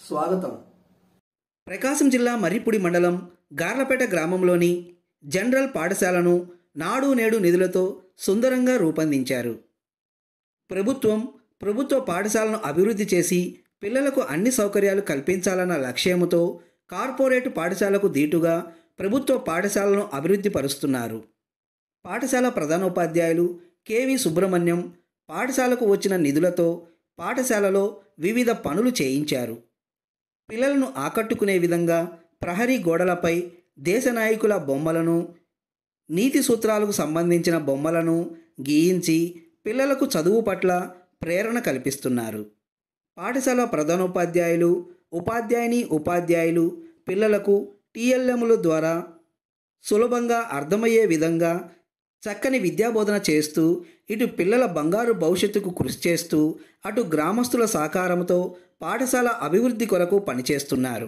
స్వాగతం ప్రకాశం జిల్లా మర్రిపూడి మండలం గార్లపేట గ్రామంలోని జనరల్ పాఠశాలను నాడు నేడు నిధులతో సుందరంగా రూపొందించారు ప్రభుత్వం ప్రభుత్వ పాఠశాలను అభివృద్ధి చేసి పిల్లలకు అన్ని సౌకర్యాలు కల్పించాలన్న లక్ష్యముతో కార్పొరేట్ పాఠశాలకు దీటుగా ప్రభుత్వ పాఠశాలను అభివృద్ధి పరుస్తున్నారు పాఠశాల ప్రధానోపాధ్యాయులు కెవి సుబ్రహ్మణ్యం పాఠశాలకు వచ్చిన నిధులతో పాఠశాలలో వివిధ పనులు చేయించారు పిల్లలను ఆకట్టుకునే విధంగా ప్రహరీ గోడలపై దేశ నాయకుల బొమ్మలను నీతి సూత్రాలకు సంబంధించిన బొమ్మలను గీయించి పిల్లలకు చదువు పట్ల ప్రేరణ కల్పిస్తున్నారు పాఠశాల ప్రధానోపాధ్యాయులు ఉపాధ్యాయుని ఉపాధ్యాయులు పిల్లలకు టీఎల్ఎంల ద్వారా సులభంగా అర్థమయ్యే విధంగా చక్కని విద్యాబోధన చేస్తూ ఇటు పిల్లల బంగారు భవిష్యత్తుకు కృషి చేస్తూ అటు గ్రామస్తుల సహకారంతో పాఠశాల అభివృద్ధి కొరకు పనిచేస్తున్నారు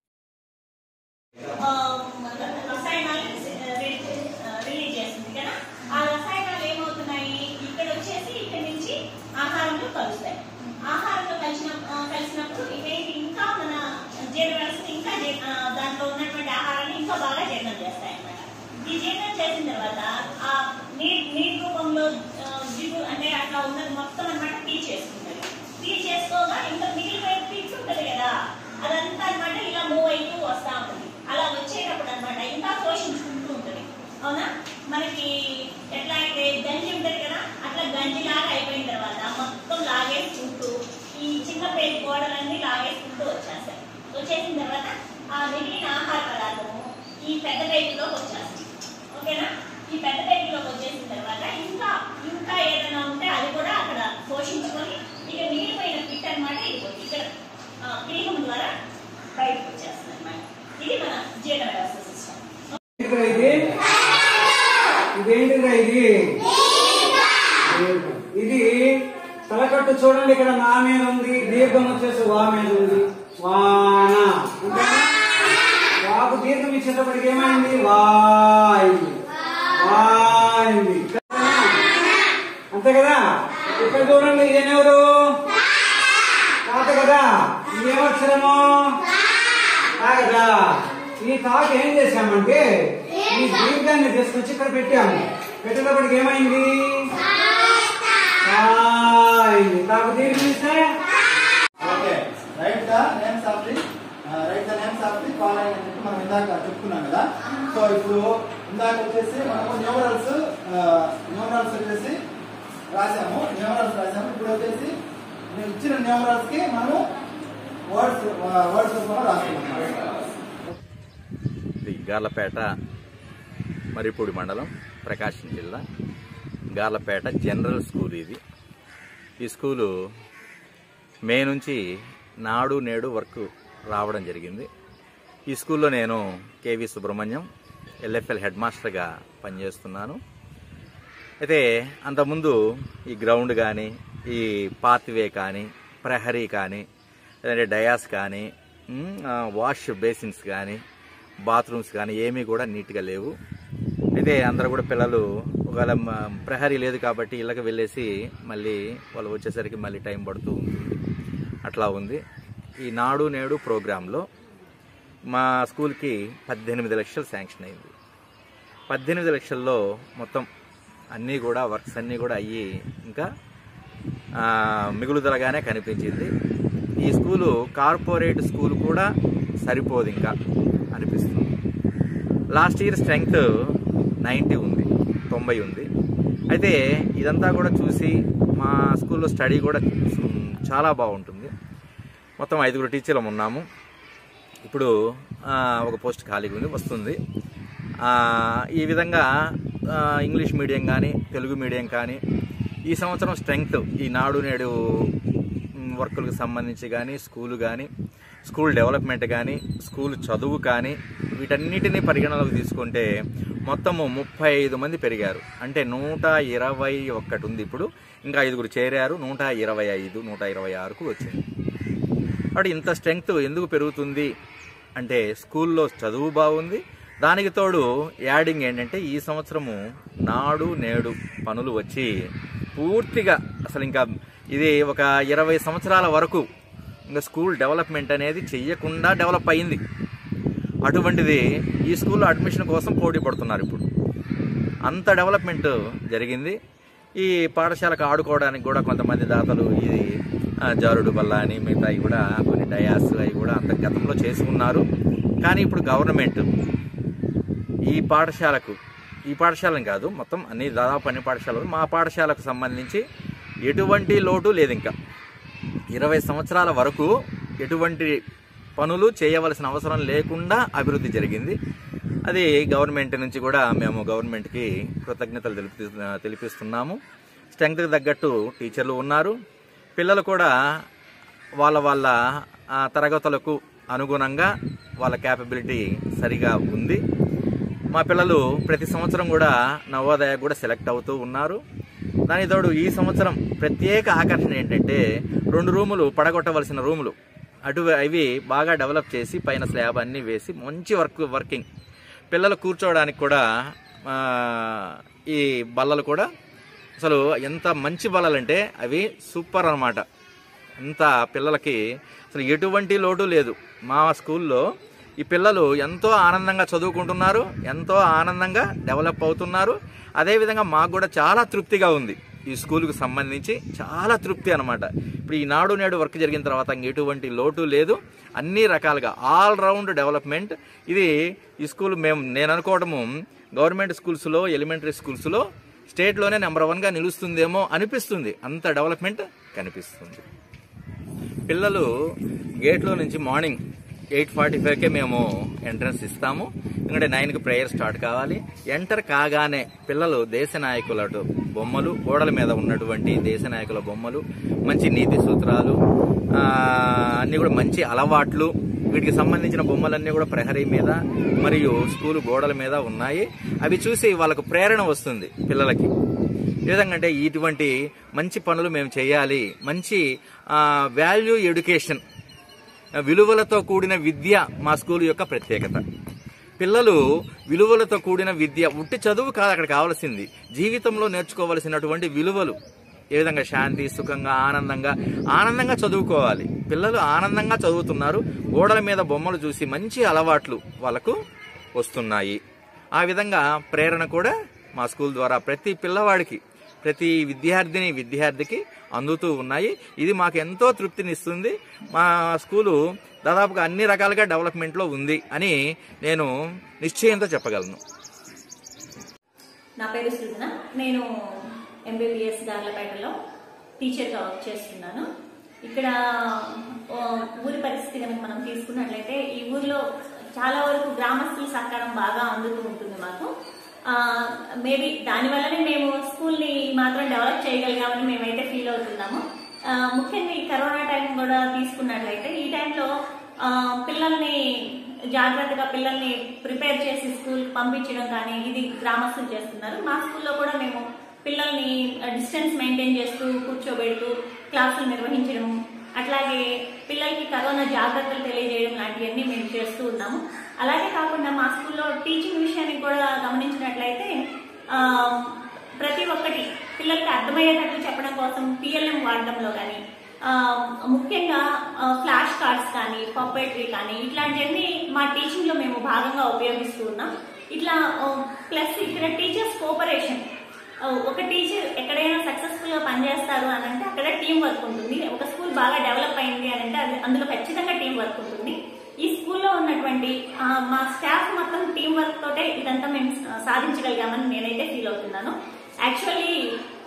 ఆ, రసాయనాలు రిలీజ్ రిలీజ్ చేస్తుంది కదా ఆ రసాయనాలు ఏమవుతున్నాయి ఇక్కడ వచ్చేసి ఇక్కడ నుంచి ఆహారంలో కలుస్తాయి ఆహారంలో కలిసిన ఆ, కలిసినప్పుడు ఇవేంటి ఇంకా మన జీర్ణ వ్యవస్థ ఇంకా జీ- ఆ, దాంట్లో ఉన్నటువంటి ఆహారాన్ని ఇంకా బాగా జీర్ణం చేస్తాయి అన్నమాట ఈ జీర్ణం చేసిన తర్వాత ఆ నీటి నీటి రూపంలో ఆ, జిగు అంటే అట్లా ఉన్నది మొత్తం అన్నమాట పీ చేసుకుంటుంది పీ చేసుకోగా ఇంకా మిగిలిపోయిన పిట్ ఉంటుంది కదా అదంతా అన్నమాట ఇలా మూవ్ అవుతూ వస్తా ఉంటుంది అలా వచ్చేటప్పుడు అన్నమాట ఇంకా పోషించుకుంటూ ఉంటుంది అవునా మనకి ఎట్లా అయితే గంజి ఉంటుంది కదా అట్లా గంజి లాగా అయిపోయిన తర్వాత మొత్తం లాగేసుకుంటూ ఈ చిన్న పేరు గోడలన్నీ లాగేసుకుంటూ వచ్చేస్తాయి వచ్చేసిన తర్వాత ఆ మిగిలిన ఆహార పదార్థము ఈ పెద్ద టైపులోకి వచ్చేస్తుంది ఓకేనా ఈ పెద్ద టైపులోకి వచ్చేసిన తర్వాత ఇంకా ఇంకా ఏదైనా ఉంటే అది కూడా అక్కడ పోషించుకొని ఇక మిగిలిపోయిన పిట్ అన్నమాట ఇది ఇక్కడ ఆ, పీఠం ద్వారా బయటకు వచ్చేస్తుంది అన్నమాట ఇది మన జీర్ణ వ్యవస్థ సిస్టమ్ ఏంటిరా ఇది ఇదేంటిరా ఇది ఇది తలకట్టు చూడండి ఇక్కడ నా మీద ఉంది దీర్ఘం వచ్చేసి వా మీద ఉంది వాన అంతేనా? వాకు దీర్ఘం ఇచ్చేటప్పటికి ఏమైంది వాయింది వాయింది అంతే కదా ఇక్కడ చూడండి ఇదేనెవరు తాత కదా ఇదేమక్షరము తాగదా ఈ తాక ఏం చేశామంటే ఈ దీర్ఘాన్ని తీసుకొచ్చి ఇక్కడ పెట్టాము పెట్టేటప్పటికి ఏమైంది రాయింది. తాకు దీర్ఘం ఇస్తే okay write the names of the write the names of the following అని చెప్పి మనం ఇందాక చెప్పుకున్నాం కదా సో ఇప్పుడు ఇందాక వచ్చేసి మనము న్యూమరల్స్ న్యూమరల్స్ వచ్చేసి రాసాము న్యూమరల్స్ రాసాము ఇప్పుడు వచ్చేసి నేను ఇచ్చిన న్యూమరల్స్ కి మనము వర్డ్స్ వర్డ్స్ రూపంలో రాసుకుంటున్నాం ఇది గార్లపేట మరిపూడి మండలం ప్రకాశం జిల్లా గార్లపేట జనరల్ స్కూల్ ఇది ఈ స్కూలు మే నుంచి నాడు నేడు వర్క్ రావడం జరిగింది ఈ స్కూల్లో నేను కేవి సుబ్రహ్మణ్యం ఎల్ఎఫ్ఎల్ హెడ్ మాస్టర్గా పనిచేస్తున్నాను అయితే అంతకుముందు ఈ గ్రౌండ్ కానీ ఈ పాత్వే కానీ ప్రహరీ కానీ లేదంటే డయాస్ కానీ ఉమ్, ఆ, వాష్ బేసిన్స్ కానీ బాత్రూమ్స్ కానీ ఏమీ కూడా నీట్గా లేవు అయితే అందరూ కూడా పిల్లలు ఒకవేళ మ- ప్రహరీ లేదు కాబట్టి ఇళ్ళకి వెళ్ళేసి మళ్ళీ వాళ్ళు వచ్చేసరికి మళ్ళీ టైం పడుతూ ఉంటుంది అట్లా ఉంది ఈ నాడు నేడు ప్రోగ్రాంలో మా స్కూల్కి పద్దెనిమిది లక్షలు శాంక్షన్ అయింది పద్దెనిమిది లక్షల్లో మొత్తం అన్నీ కూడా వర్క్స్ అన్నీ కూడా అయ్యి ఇంకా ఆ, మిగులుదలగానే కనిపించింది ఈ స్కూలు కార్పొరేట్ స్కూల్ కూడా సరిపోదు ఇంకా అనిపిస్తుంది లాస్ట్ ఇయర్ స్ట్రెంగ్త్ నైంటీ ఉంది తొంభై ఉంది అయితే ఇదంతా కూడా చూసి మా స్కూల్లో స్టడీ కూడా ఉమ్, చాలా బాగుంటుంది మొత్తం ఐదుగురు టీచర్లు ఉన్నాము ఇప్పుడు ఆ, ఒక పోస్ట్ ఖాళీగా ఉంది వస్తుంది ఆ, ఈ విధంగా ఆ, ఇంగ్లీష్ మీడియం కానీ తెలుగు మీడియం కానీ ఈ సంవత్సరం స్ట్రెంగ్త్ ఈ నాడు నేడు మ్, వర్కులకు సంబంధించి కానీ స్కూలు కానీ స్కూల్ డెవలప్మెంట్ కానీ స్కూల్ చదువు కానీ వీటన్నిటిని పరిగణలోకి తీసుకుంటే మొత్తము ముప్పై ఐదు మంది పెరిగారు అంటే నూట ఇరవై ఒక్కటి ఉంది ఇప్పుడు ఇంకా ఐదుగురు చేరారు నూట ఇరవై ఐదు నూట ఇరవై ఆరుకు వచ్చింది కాబట్టి ఇంత స్ట్రెంగ్త్ ఎందుకు పెరుగుతుంది అంటే స్కూల్లో చదువు బాగుంది దానికి తోడు యాడింగ్ ఏంటంటే ఈ సంవత్సరము నాడు నేడు పనులు వచ్చి పూర్తిగా అసలు ఇంకా ఇది ఒక ఇరవై సంవత్సరాల వరకు ఇంకా స్కూల్ డెవలప్మెంట్ అనేది చెయ్యకుండా డెవలప్ అయింది అటువంటిది ఈ స్కూల్లో అడ్మిషన్ కోసం పోటీ పడుతున్నారు ఇప్పుడు అంత డెవలప్మెంట్ జరిగింది ఈ పాఠశాలకు ఆడుకోవడానికి కూడా కొంతమంది దాతలు ఇది ఆ, జారుడు బల్ల అని మిగతాయి కూడా కొన్ని డయాస్ అవి కూడా అంత గతంలో చేసుకున్నారు కానీ ఇప్పుడు గవర్నమెంట్ ఈ పాఠశాలకు ఈ పాఠశాలని కాదు మొత్తం అన్ని దాదాపు అన్ని పాఠశాలలు మా పాఠశాలకు సంబంధించి ఎటువంటి లోటు లేదు ఇంకా ఇరవై సంవత్సరాల వరకు ఎటువంటి పనులు చేయవలసిన అవసరం లేకుండా అభివృద్ధి జరిగింది అది గవర్నమెంట్ నుంచి కూడా మేము గవర్నమెంట్కి కృతజ్ఞతలు తెలిపి తెలిపిస్తున్నాము స్ట్రెంగ్త్కి తగ్గట్టు టీచర్లు ఉన్నారు పిల్లలు కూడా వాళ్ళ వాళ్ళ ఆ, తరగతులకు అనుగుణంగా వాళ్ళ క్యాపబిలిటీ సరిగా ఉంది మా పిల్లలు ప్రతి సంవత్సరం కూడా నవోదయ కూడా సెలెక్ట్ అవుతూ ఉన్నారు దాని తోడు ఈ సంవత్సరం ప్రత్యేక ఆకర్షణ ఏంటంటే రెండు రూములు పడగొట్టవలసిన రూములు అటు అవి బాగా డెవలప్ చేసి పైన స్లాబ్ అన్నీ వేసి మంచి వర్క్ వర్కింగ్ పిల్లలు కూర్చోవడానికి కూడా ఆ, ఈ బల్లలు కూడా అసలు ఎంత మంచి బల్లలంటే అవి సూపర్ అన్నమాట అంత పిల్లలకి అసలు ఎటువంటి లోటు లేదు మా స్కూల్లో ఈ పిల్లలు ఎంతో ఆనందంగా చదువుకుంటున్నారు ఎంతో ఆనందంగా డెవలప్ అవుతున్నారు అదేవిధంగా మాకు కూడా చాలా తృప్తిగా ఉంది ఈ స్కూల్కి సంబంధించి చాలా తృప్తి అనమాట ఇప్పుడు ఈ నాడు నేడు వర్క్ జరిగిన తర్వాత ఇంక ఎటువంటి లోటు లేదు అన్ని రకాలుగా ఆల్ రౌండ్ డెవలప్మెంట్ ఇది ఈ స్కూల్ మేము నేను అనుకోవడము గవర్నమెంట్ స్కూల్స్లో ఎలిమెంటరీ స్కూల్స్లో స్టేట్లోనే నెంబర్ వన్గా నిలుస్తుందేమో అనిపిస్తుంది అంత డెవలప్మెంట్ కనిపిస్తుంది పిల్లలు గేట్లో నుంచి మార్నింగ్ ఎయిట్ ఫార్టీ ఫైవ్కే మేము ఎంట్రన్స్ ఇస్తాము ఎందుకంటే నైన్కి ప్రేయర్ స్టార్ట్ కావాలి ఎంటర్ కాగానే పిల్లలు దేశ నాయకుల బొమ్మలు గోడల మీద ఉన్నటువంటి దేశ నాయకుల బొమ్మలు మంచి నీతి సూత్రాలు ఆ, అన్నీ కూడా మంచి అలవాట్లు వీటికి సంబంధించిన బొమ్మలన్నీ కూడా ప్రహరీ మీద మరియు స్కూల్ గోడల మీద ఉన్నాయి అవి చూసి వాళ్ళకు ప్రేరణ వస్తుంది పిల్లలకి ఏ విధంగా అంటే ఇటువంటి మంచి పనులు మేము చేయాలి మంచి వాల్యూ ఎడ్యుకేషన్ విలువలతో కూడిన విద్య మా స్కూల్ యొక్క ప్రత్యేకత పిల్లలు విలువలతో కూడిన విద్య ఉట్టి చదువు కాదు అక్కడ కావాల్సింది జీవితంలో నేర్చుకోవలసినటువంటి విలువలు ఏ విధంగా శాంతి సుఖంగా ఆనందంగా ఆనందంగా చదువుకోవాలి పిల్లలు ఆనందంగా చదువుతున్నారు గోడల మీద బొమ్మలు చూసి మంచి అలవాట్లు వాళ్ళకు వస్తున్నాయి ఆ విధంగా ప్రేరణ కూడా మా స్కూల్ ద్వారా ప్రతి పిల్లవాడికి ప్రతి విద్యార్థిని విద్యార్థికి అందుతూ ఉన్నాయి ఇది మాకు ఎంతో తృప్తినిస్తుంది మా స్కూలు దాదాపుగా అన్ని రకాలుగా డెవలప్మెంట్లో ఉంది అని నేను నిశ్చయంతో చెప్పగలను నా పేరు సృజన నేను ఎంబీబీఎస్ గార్లపేటలో టీచర్గా వర్క్ చేస్తున్నాను ఇక్కడ ఆ, ఊరి పరిస్థితి కనుక మనం తీసుకున్నట్లయితే ఈ ఊర్లో చాలా వరకు గ్రామస్తుల సహకారం బాగా అందుతూ ఉంటుంది మాకు మేబీ దానివల్లనే మేము స్కూల్ని మాత్రం డెవలప్ చేయగలిగామని మేమైతే ఫీల్ అవుతున్నాము ఆ, ముఖ్యంగా ఈ కరోనా టైం కూడా తీసుకున్నట్లయితే ఈ టైంలో ఆ, పిల్లల్ని జాగ్రత్తగా పిల్లల్ని ప్రిపేర్ చేసి స్కూల్ పంపించడం కానీ ఇది గ్రామస్తులు చేస్తున్నారు మా స్కూల్లో కూడా మేము పిల్లల్ని డిస్టెన్స్ మెయింటైన్ చేస్తూ కూర్చోబెడుతూ క్లాసులు నిర్వహించడం అట్లాగే పిల్లలకి కరోనా జాగ్రత్తలు తెలియజేయడం లాంటివన్నీ మేము చేస్తూ ఉన్నాము అలాగే కాకుండా మా స్కూల్లో టీచింగ్ విషయానికి కూడా గమనించినట్లయితే ఆ, ప్రతి ఒక్కటి పిల్లలకి అర్థమయ్యేటట్టు చెప్పడం కోసం పిఎల్ఎం వాడడంలో కానీ ఆ, ముఖ్యంగా ఆ, ఫ్లాష్ కార్డ్స్ కానీ పప్పెట్రీ కానీ ఇట్లాంటివన్నీ మా టీచింగ్ లో మేము భాగంగా ఉపయోగిస్తూ ఉన్నాం ఇట్లా ఆ, ప్లస్ ఇక్కడ టీచర్స్ కోఆపరేషన్ ఆ, ఒక టీచర్ ఎక్కడైనా సక్సెస్ఫుల్ గా పనిచేస్తారు అని అంటే అక్కడ టీం వర్క్ ఉంటుంది ఒక స్కూల్ బాగా డెవలప్ అయింది అని అంటే అది అందులో ఖచ్చితంగా టీం వర్క్ ఉంటుంది ఈ స్కూల్లో ఉన్నటువంటి ఆ, మా స్టాఫ్ మొత్తం టీం వర్క్ తోటే ఇదంతా మేము సా- సాధించగలిగామని నేనైతే ఫీల్ అవుతున్నాను యాక్చువల్లీ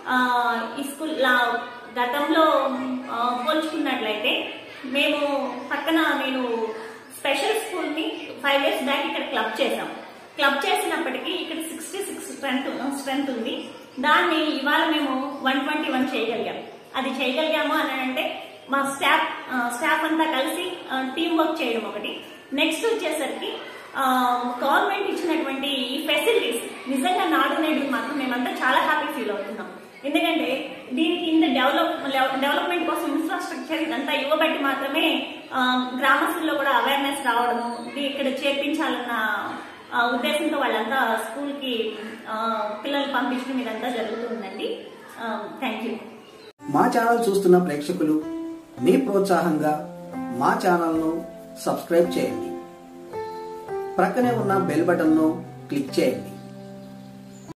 ఈ స్కూల్ లా- గతంలో ఆ, పోల్చుకున్నట్లయితే మేము పక్కన నేను స్పెషల్ స్కూల్ ని ఫైవ్ ఇయర్స్ బ్యాక్ ఇక్కడ క్లబ్ చేసాం క్లబ్ చేసినప్పటికీ ఇక్కడ సిక్స్టీ సిక్స్ స్ట్రెంత్ స్ట్రెంత్ ఉంది దాన్ని ఇవాళ మేము వన్ ట్వంటీ వన్ చేయగలిగాం అది చేయగలిగాము అని అంటే మా స్టాఫ్ ఆ, స్టాఫ్ అంతా కలిసి టీం వర్క్ చేయడం ఒకటి నెక్స్ట్ వచ్చేసరికి గవర్నమెంట్ ఇచ్చినటువంటి ఈ ఫెసిలిటీస్ నిజంగా నాడు నేడు మాత్రం మేమంతా చాలా హ్యాపీ ఫీల్ అవుతున్నాం ఎందుకంటే దీనికి ఇంత డెవలప్ డెవలప్మెంట్ కోసం ఇన్ఫ్రాస్ట్రక్చర్ ఇదంతా ఇవ్వబట్టి మాత్రమే ఆ, గ్రామస్తుల్లో కూడా అవేర్నెస్ రావడము ఇది ఇక్కడ చేర్పించాలన్న ఆ, ఉద్దేశంతో వాళ్ళంతా స్కూల్ కి పిల్లలు పంపించడం ఇదంతా జరుగుతుందండి థ్యాంక్ యూ మా ఛానల్ చూస్తున్న ప్రేక్షకులు మీ ప్రోత్సాహంగా మా ఛానల్ను సబ్స్క్రైబ్ చేయండి ప్రక్కనే ఉన్న బెల్ బటన్ను క్లిక్ చేయండి